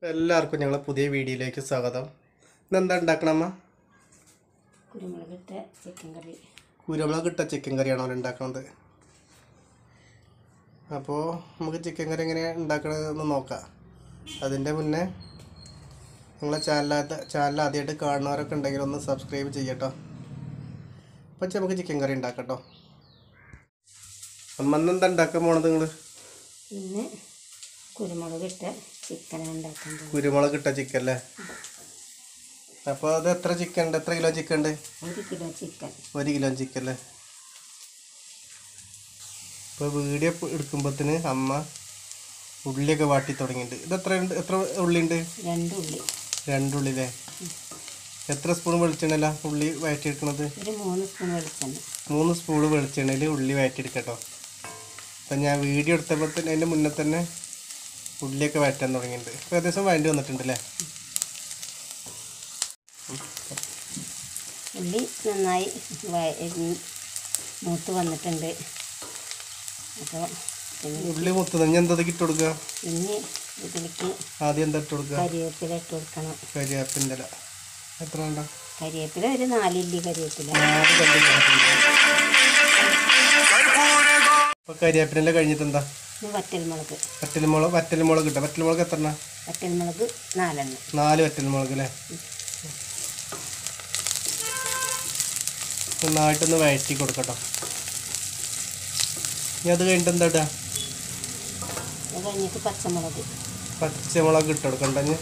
എല്ലാവർക്കും ഞങ്ങളെ പുതിയ വീഡിയോയിലേക്ക് സ്വാഗതം ഇന്നെന്താ ഉണ്ടാക്കണമ്മ കുരുമുളകിട്ട ചിക്കൻ കറി കുരുമുളക് ഇട്ട ചിക്കൻ കറിയാണോ അവര് ഉണ്ടാക്കുന്നത് അപ്പോൾ നമുക്ക് ചിക്കൻ കറി എങ്ങനെ ഉണ്ടാക്കണതെന്ന് നോക്കാം അതിൻ്റെ മുന്നേ നിങ്ങളെ ചാനലാത്ത ചാനൽ ആദ്യമായിട്ട് കാണുന്നവരൊക്കെ ഉണ്ടെങ്കിൽ ഒന്ന് സബ്സ്ക്രൈബ് ചെയ്യട്ടോ അപ്പം നമുക്ക് ചിക്കൻ കറി ഉണ്ടാക്കട്ടോ അമ്മ ഇന്നെന്താ ഉണ്ടാക്കാൻ പോണത് നിങ്ങൾ ഇന്ന് കുരുമുളകിട്ട ചിക്കൻ ഉണ്ടാക്കാൻ പോകും കുരുമുളക് ഇട്ട ചിക്കൻ അല്ലേ അപ്പോൾ അത് എത്ര ചിക്കൻ ഉണ്ട് എത്ര കിലോ ചിക്കൻ ഉണ്ട് ഒരു കിലോ ചിക്കൻ ഒരു കിലോ ചിക്കൻ അല്ലേ ഇപ്പോൾ വീഡിയോ എടുക്കുമ്പോഴത്തേന് അമ്മ ഉള്ളിയൊക്കെ വാട്ടി തുടങ്ങിയിട്ടുണ്ട് ഇത് എത്ര ഉണ്ട് എത്ര ഉള്ളി ഉണ്ട് രണ്ട് ഉള്ളി രണ്ടുള്ളില്ലേ എത്ര സ്പൂൺ വെളിച്ചെണ്ണല്ല ഉള്ളി വഴറ്റിയെടുക്കണത് ഒരു മൂന്ന് സ്പൂൺ വെളിച്ചെണ്ണ മൂന്ന് സ്പൂൺ വെളിച്ചെണ്ണയിൽ ഉള്ളി വഴറ്റിയെടുക്കട്ടോ അപ്പം ഞാൻ വീഡിയോ എടുത്തപ്പോൾ തന്നെ അതിൻ്റെ മുന്നേ തന്നെ ഉള്ളിയൊക്കെ വഴറ്റാൻ തുടങ്ങിയിട്ടുണ്ട് ഇപ്പോൾ ഏകദേശം വഴണ്ടി വന്നിട്ടുണ്ട് അല്ലേ ഉള്ളി നന്നായി വയ- എരിഞ്ഞ് മൂത്ത് വന്നിട്ടുണ്ട് അപ്പോൾ ഉള്ളി മുത്തത് ഞാൻ എന്താ ഇട്ട് കൊടുക്കുക ഇനി ഇതിലേക്ക് ആദ്യം എന്താ ഇട്ട് കൊടുക്കുക കരിവേപ്പില ഇട്ട് കൊടുക്കണം കരിയാപ്പിൻ്റെ ഇല എത്ര ഉണ്ടോ കരിവേപ്പില ഒരു നാലില്ലി കരിവേപ്പില ഇപ്പൊ കരിയാപ്പിൻ്റെ കഴിഞ്ഞിട്ട് എന്താ ഇനി വറ്റൽമുളക് വറ്റൽമുളക് വറ്റൽമുളക് കിട്ടും വറ്റൽമുളക് എത്ര എണ്ണ വറ്റൽമുളക് നാലെണ്ണം നാല് വറ്റൽമുളക് അല്ലേ നന്നായിട്ടൊന്ന് വഴറ്റി കൊടുക്കട്ടോ ഇനി അത് കഴിഞ്ഞിട്ട് എന്താ ഇടുക അത് കഴിഞ്ഞിട്ട് പച്ചമുളക് പച്ചമുളക് ഇട്ട് കൊടുക്കണ്ട ഇനി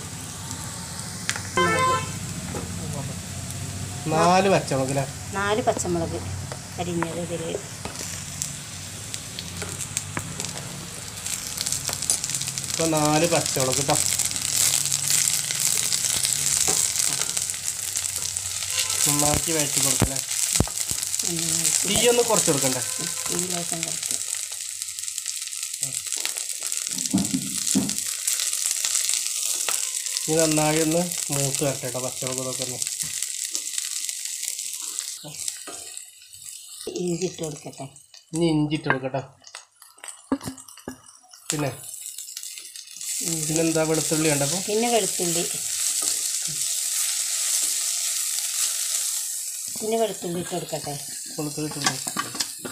മുളക് നാല് പച്ചമുളക് അല്ലേ നാല് പച്ചമുളക് അരിഞ്ഞത് ഇതിൽ ഇപ്പൊ നാല് പച്ചമുളക് കേട്ടോ നന്നാക്കി വഴറ്റി കൊടുക്കല്ലേ തീ ഒന്ന് കുറച്ച് കൊടുക്കണ്ടേ ഈ ലേശം കുറച്ച് ഇനി നന്നായി ഒന്ന് മൂത്ത് വരട്ടെ കേട്ടോ പച്ചമുളക് ഇതൊക്കെ ഒന്ന് ഇഞ്ചി ഇട്ട് കൊടുക്കട്ടെ ഇനി ഇഞ്ചി ഇട്ട് കൊടുക്കട്ടോ പിന്നെ ഇഞ്ചി പിന്നെന്താ വെളുത്തുള്ളി ഉണ്ടപ്പോൾ പിന്നെ വെളുത്തുള്ളി പിന്നെ വെളുത്തുള്ളി ഇട്ട് കൊടുക്കട്ടെ വെളുത്തുള്ളി ഇട്ട് കൊടുക്കും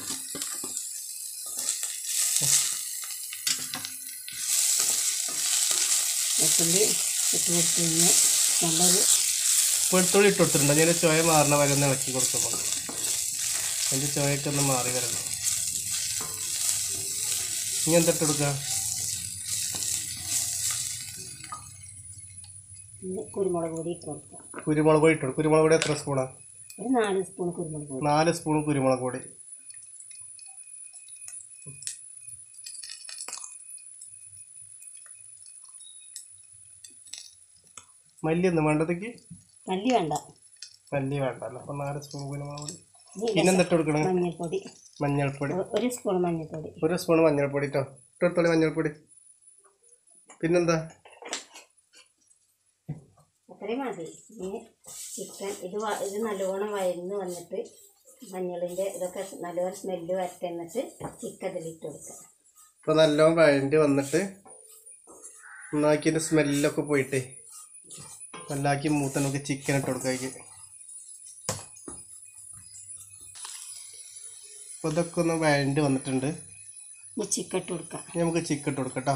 വെളുത്തുള്ളി ഇട്ട് കൊടുത്ത് കഴിഞ്ഞ് നല്ലൊരു വെളുത്തുള്ളി ഇട്ട് കൊടുത്തിട്ടുണ്ട് അതിൻ്റെ ചോയ മാറണ വരെ ഒന്ന് ഇളക്കി കൊടുക്കുമ്പോൾ അതിൻ്റെ ചോയൊക്കെ ഒന്ന് മാറി വരണം ഇനി എന്താ ഇട്ട് കൊടുക്കുക പിന്നെ കുരുമുളക് പൊടി ഇട്ട് കൊടുക്കുക കുരുമുളക് പൊടി ഇട്ട് കൊടുക്കും കുരുമുളക് പൊടി എത്ര സ്പൂണാണ് ഒരു നാല് സ്പൂൺ കുരുമുളക് പൊടി നാല് സ്പൂൺ കുരുമുളക് പൊടി മല്ലി ഒന്നും വേണ്ടതൊക്കെ മല്ലി വേണ്ട മല്ലി വേണ്ടല്ലോ അപ്പോൾ നാല് സ്പൂൺ കുരുമുളക് പൊടി ഇനി പിന്നെ എന്താ ഇട്ട് കൊടുക്കണം മഞ്ഞൾപ്പൊടി മഞ്ഞൾപ്പൊടി ഒ- ഒരു സ്പൂൺ മഞ്ഞൾപ്പൊടി ഒരു സ്പൂൺ മഞ്ഞൾപ്പൊടി കേട്ടോ ഇട്ടെടുത്തോളി മഞ്ഞൾപ്പൊടി പിന്നെന്താ അത്രയും മതി ഇനി ചിക്കൻ ഇത് വ- ഇത് നല്ലോണം വയന്ന് വന്നിട്ട് മഞ്ഞളിൻ്റെ ഇതൊക്കെ നല്ലോണം സ്മെല്ല് വരട്ടെ എന്നിട്ട് ചിക്കൻ ഇതിലിട്ട് കൊടുക്കുക ഇപ്പോൾ നല്ലോണം വഴണ്ടി വന്നിട്ട് നന്നാക്കിൻ്റെ സ്മെല്ലൊക്കെ പോയിട്ടേ നല്ലാക്കി മൂത്ത നമുക്ക് ചിക്കൻ ഇട്ട് കൊടുക്കാം അതിലേക്ക് അപ്പോൾ ഇതൊക്കെ ഒന്ന് വഴണ്ടി വന്നിട്ടുണ്ട് ഇനി ചിക്കൻ ഇട്ട് കൊടുക്കുക ഇനി നമുക്ക് ചിക്കൻ ഇട്ട് കൊടുക്കാം കേട്ടോ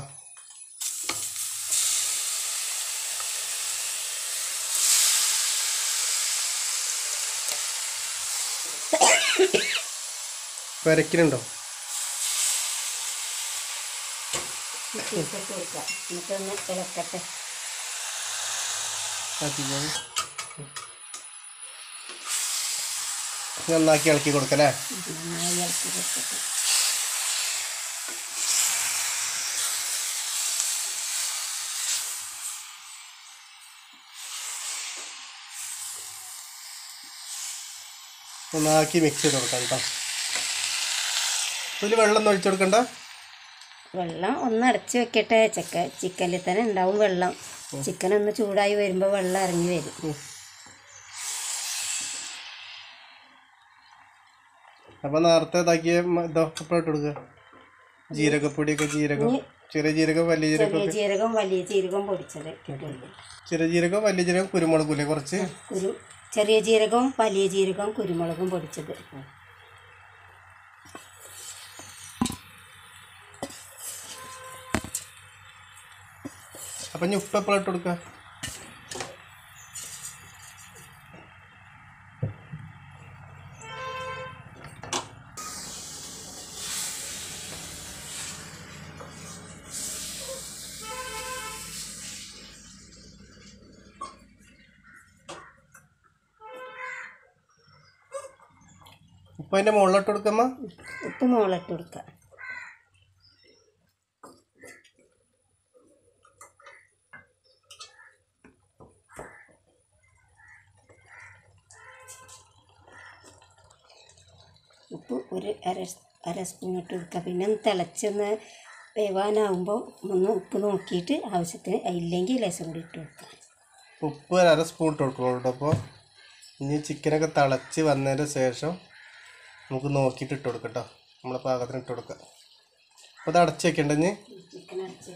വരയ്ക്കലുണ്ടോ ചിക്കൻ ഇട്ട് കൊടുക്കുക എന്നിട്ടൊന്ന് ഇളക്കട്ടെ ആക്കിക്കോളൂ. നന്നാക്കി ഇളക്കി കൊടുക്കല്ലേ നന്നായി ഇളക്കി കൊടുക്കട്ടെ നന്നാക്കി മിക്സ് ചെയ്ത് കൊടുക്കാം കേട്ടോ ഇതിൽ വെള്ളം ഒന്നും ഒഴിച്ചു കൊടുക്കണ്ട വെള്ളം ഒന്ന് അടച്ച് വെക്കട്ടെ ചിക്ക ചിക്കനിൽ തന്നെ ഉണ്ടാവും വെള്ളം ചിക്കൻ ഒന്ന് ചൂടായി വരുമ്പോൾ വെള്ളം ഇറങ്ങി വരും ഉം. അപ്പോൾ നേരത്തെ ഇതാക്കിയ മ- ഇതോ ഇപ്പോൾ ഇട്ട് കൊടുക്കുക ജീരകപ്പൊടിയൊക്കെ ജീരകം ഇനി ചെറിയ ജീരകം വലിയ ജീരകം ചെറിയ ജീരകം വലിയ ജീരകം പൊടിച്ചത് ഇട്ടിട്ടുണ്ട് ചെറിയ ജീരകം വലിയ ജീരകം കുരുമുളകില്ലേ കുറച്ച് കുരു ചെറിയ ജീരകവും വലിയ ജീരകവും കുരുമുളകും പൊടിച്ചത് അപ്പം ഇനി ഉപ്പ് എപ്പോഴും ഇട്ട് കൊടുക്കുക ഉപ്പ് അതിൻ്റെ മുകളിലോട്ട് കൊടുക്കമ്മ ഉപ്പ് മുകളിട്ട് കൊടുക്കുക ഉപ്പ് ഒരു അര അര സ്പൂൺ ഇട്ട് കൊടുക്കുക പിന്നെ ഒന്ന് തിളച്ചൊന്ന് വേവാനാവുമ്പോൾ ഒന്ന് ഉപ്പ് നോക്കിയിട്ട് ആവശ്യത്തിന് ഇല്ലെങ്കിൽ ലേശം കൂടി ഇട്ട് കൊടുക്കുക ഉപ്പ് ഒരു അര സ്പൂൺ ഇട്ട് കൊടുക്കണം കേട്ടോ അപ്പോൾ ഇനി ചിക്കനൊക്കെ തിളച്ച് വന്നതിന് ശേഷം നമുക്ക് നോക്കിയിട്ട് ഇട്ട് കൊടുക്കാം കേട്ടോ നമ്മളെ പാകത്തിന് ഇട്ട് കൊടുക്കാം അപ്പോൾ അത് അടച്ച് വെക്കണ്ടെന്ന് ചിക്കൻ അടച്ച്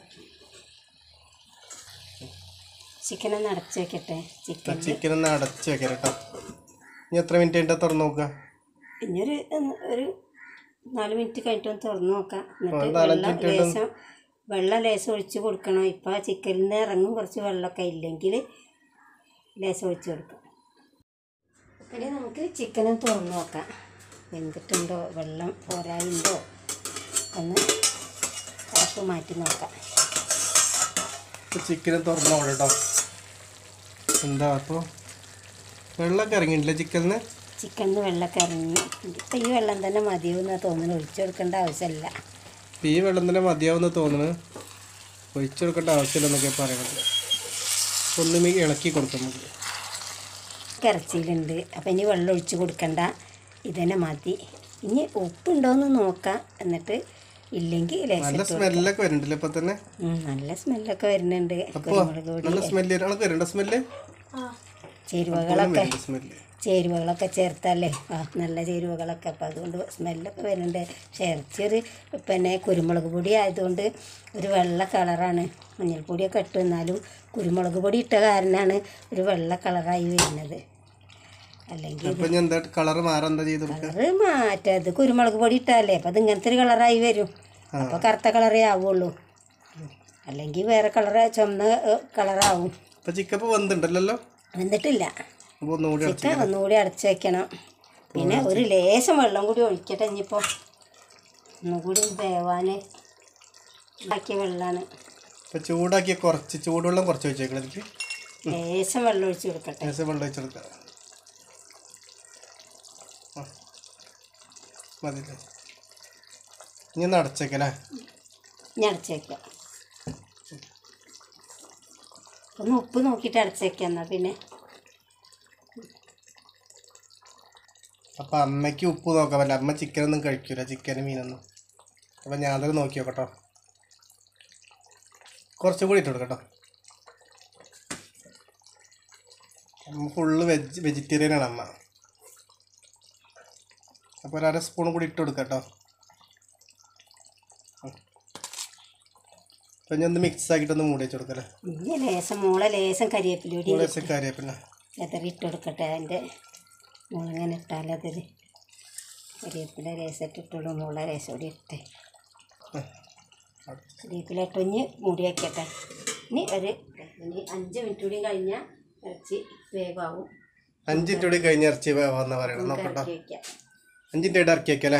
ചിക്കൻ ഒന്ന് അടച്ച് വെക്കട്ടെ ചിക്കൻ ചിക്കൻ ഒന്ന് അടച്ച് വെക്കാം കേട്ടോ ഇനി എത്ര മിനിറ്റ് കഴിഞ്ഞാൽ തുറന്ന് നോക്കുക ഇനിയൊരു ഒന്ന് ഒരു നാല് മിനിറ്റ് കഴിഞ്ഞിട്ട് ഒന്ന് തുറന്ന് നോക്കാം എന്നിട്ട് നാലഞ്ച് വെള്ളം മിനിറ്റ് കൊണ്ട് ലേശം വെള്ളം ലേശം ഒഴിച്ച് കൊടുക്കണം ഇപ്പോൾ ആ ചിക്കനിൽ നിന്ന് ഇറങ്ങും കുറച്ച് വെള്ളമൊക്കെ ഇല്ലെങ്കിൽ ലേശം ഒഴിച്ച് കൊടുക്കാം പിന്നെ നമുക്ക് ചിക്കനും തുറന്ന് നോക്കാം വെന്തിട്ടുണ്ടോ വെള്ളം പോരായുണ്ടോ ഒന്ന് ഉറപ്പ് മാറ്റി നോക്കാം ഇപ്പോൾ ചിക്കൻ തുറന്ന് നോക്കാം കേട്ടോ എന്താ അപ്പോൾ വെള്ളമൊക്കെ ഇറങ്ങിയിട്ടില്ല ചിക്കനിന് ചിക്കനിൽ വെള്ളമൊക്കെ ഇറങ്ങി ഇപ്പം ഈ വെള്ളം തന്നെ മതിയെന്നാണ് തോന്നുന്നത് ഒഴിച്ചു കൊടുക്കേണ്ട ആവശ്യമില്ല ഇപ്പോൾ ഈ വെള്ളം തന്നെ മതിയാവുമെന്ന് തോന്നുന്നു ഒഴിച്ചു കൊടുക്കേണ്ട ആവശ്യമില്ലെന്നൊക്കെ പറയണത് ഒന്നും ഇളക്കി കൊടുക്കും നമുക്ക് ഇറച്ചിയിലുണ്ട് അപ്പം ഇനി വെള്ളം ഒഴിച്ച് കൊടുക്കണ്ട ഇതന്നെ മതി ഇനി ഉപ്പുണ്ടോയെന്ന് നോക്കാം എന്നിട്ട് ഇല്ലെങ്കിൽ ലേശം നല്ല സ്മെല്ലൊക്കെ വരുന്നുണ്ടല്ലോ ഇപ്പം തന്നെ ഉം, നല്ല സ്മെല്ലൊക്കെ വരുന്നുണ്ട് അപ്പോൾ കുരുമുളക് പൊടി നല്ല സ്മെല്ല് ആൾക്ക് വരുന്നുണ്ടോ സ്മെല്ല് ചേരുവകളൊക്കെ സ്മെല്ല് ചേരുവകളൊക്കെ ചേർത്തല്ലേ ആ നല്ല ചേരുവകളൊക്കെ അപ്പം അതുകൊണ്ട് സ്മെല്ലൊക്കെ വരുന്നുണ്ട് പക്ഷേ ഇറച്ചിയൊരു പിന്നെ കുരുമുളക് പൊടി ആയതുകൊണ്ട് ഒരു വെള്ള കളറാണ് മഞ്ഞൾപ്പൊടിയൊക്കെ ഇട്ട് എന്നാലും കുരുമുളക് പൊടി ഇട്ട കാരണമാണ് ഒരു വെള്ള കളറായി വരുന്നത് അല്ലെങ്കിൽ അപ്പം ഇനി എന്താ കളർ മാറാൻ എന്താ ചെയ്ത് കൊടുക്കുക കളറ് മാറ്റത് കുരുമുളക് പൊടി ഇട്ടാലേ അപ്പം അത് ഇങ്ങനത്തെ ഒരു കളറായി വരും അപ്പോൾ കറുത്ത കളറേ ആവുള്ളൂ അല്ലെങ്കിൽ വേറെ കളറ് ചുമന്ന ഏഹ്, കളറാവും അപ്പം ചിക്കൻ ഇപ്പോൾ വന്നിട്ടുണ്ടല്ലോ എന്നിട്ടില്ല അപ്പോൾ ഒന്നുകൂടി അടച്ച് ചിക്കൻ ഒന്നുകൂടി അടച്ച് വെക്കണം പിന്നെ ഒരു ലേശം വെള്ളം കൂടി ഒഴിക്കട്ടെ ഇനിയിപ്പോൾ ഒന്നുകൂടി വേവാൻ ഉണ്ടാക്കിയ വെള്ളമാണ് ഇപ്പോൾ ചൂടാക്കിയ കുറച്ച് ചൂടുവെള്ളം കുറച്ച് വെച്ചേക്കണം എനിക്ക് ലേശം വെള്ളം ഒഴിച്ച് കൊടുക്കട്ടെ ലേശം വെള്ളം വെച്ചെടുക്കാം ആ. മതില്ലേ ഇനി ഒന്ന് അടച്ചേക്കല്ലേ ഇനി അടച്ച് വെക്കാം ഒന്ന് ഉപ്പ് നോക്കിയിട്ട് അടച്ച് വെക്കാം എന്നാൽ പിന്നെ അപ്പം അമ്മയ്ക്ക് ഉപ്പ് നോക്കാൻ പറ്റില്ല അമ്മ ചിക്കനൊന്നും കഴിക്കൂല ചിക്കനും മീനൊന്നും അപ്പം ഞാൻ തന്നെ നോക്കി നോക്കട്ടോ കുറച്ചും കൂടി ഇട്ട് കൊടുക്കട്ടോ അമ്മ ഫുള്ള് വെജ് വെജിറ്റേറിയൻ ആണ് അമ്മ അപ്പോൾ ഒരു അര സ്പൂൺ കൂടി ഇട്ട് കൊടുക്കട്ടോ അപ്പം ഞാൻ ഒന്ന് മിക്സ് ആക്കിയിട്ടൊന്ന് മൂടി വെച്ച് കൊടുക്കല്ലേ ഇനി ലേശം മോളെ ലേശം കരിവേപ്പിലൂടി ലേശം കാര്യപ്പില്ല ചെതറി ഇട്ട് കൊടുക്കട്ടെ അതിൻ്റെ മുളങ്ങനെ ഇട്ടാലതിൽ കരിവേപ്പില ലേശം ഇട്ടുള്ളൂ മുള ലേശം കൂടി ഇട്ടേ കരിവേപ്പില ഇട്ടൊഞ്ഞ് മൂടി വയ്ക്കട്ടെ ഇനി ഒരു ഇനി അഞ്ച് മിനിറ്റ് കൂടി കഴിഞ്ഞാൽ ഇറച്ചി വേവാവും അഞ്ച് മിനിറ്റ് കൂടി കഴിഞ്ഞ് ഇറച്ചി വേവാന്ന് പറയണം നോക്കട്ടോ ഇറക്കി വയ്ക്കാം അഞ്ച് മിനിറ്റ് ഇറക്കി വെക്കല്ലേ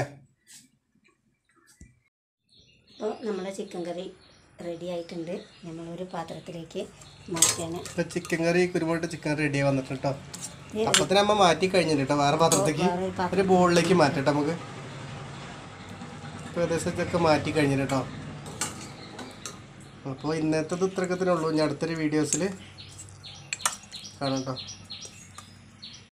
അപ്പോൾ നമ്മളെ ചിക്കൻ കറി റെഡി ആയിട്ടുണ്ട് നമ്മളൊരു പാത്രത്തിലേക്ക് മാറ്റാണ് ഇപ്പൊ ചിക്കൻ കറി കുരുമുളക് ചിക്കൻ കറി റെഡി വന്നിട്ടുണ്ട് കേട്ടോ അപ്പത്തിന് അമ്മ മാറ്റി കഴിഞ്ഞിട്ട് കേട്ടോ വേറെ പാത്രത്തേക്ക് വേറൊരു പാത്രം ഒരു ബോളിലേക്ക് മാറ്റട്ടെ നമുക്ക് ഇപ്പൊ ഏകദേശം ഇതൊക്കെ മാറ്റി കഴിഞ്ഞിട്ട് കേട്ടോ അപ്പോൾ ഇന്നത്തെ ഇത്രക്കത്തിനുള്ളൂ ഇനി അടുത്തൊരു വീഡിയോസിൽ കാണാം കേട്ടോ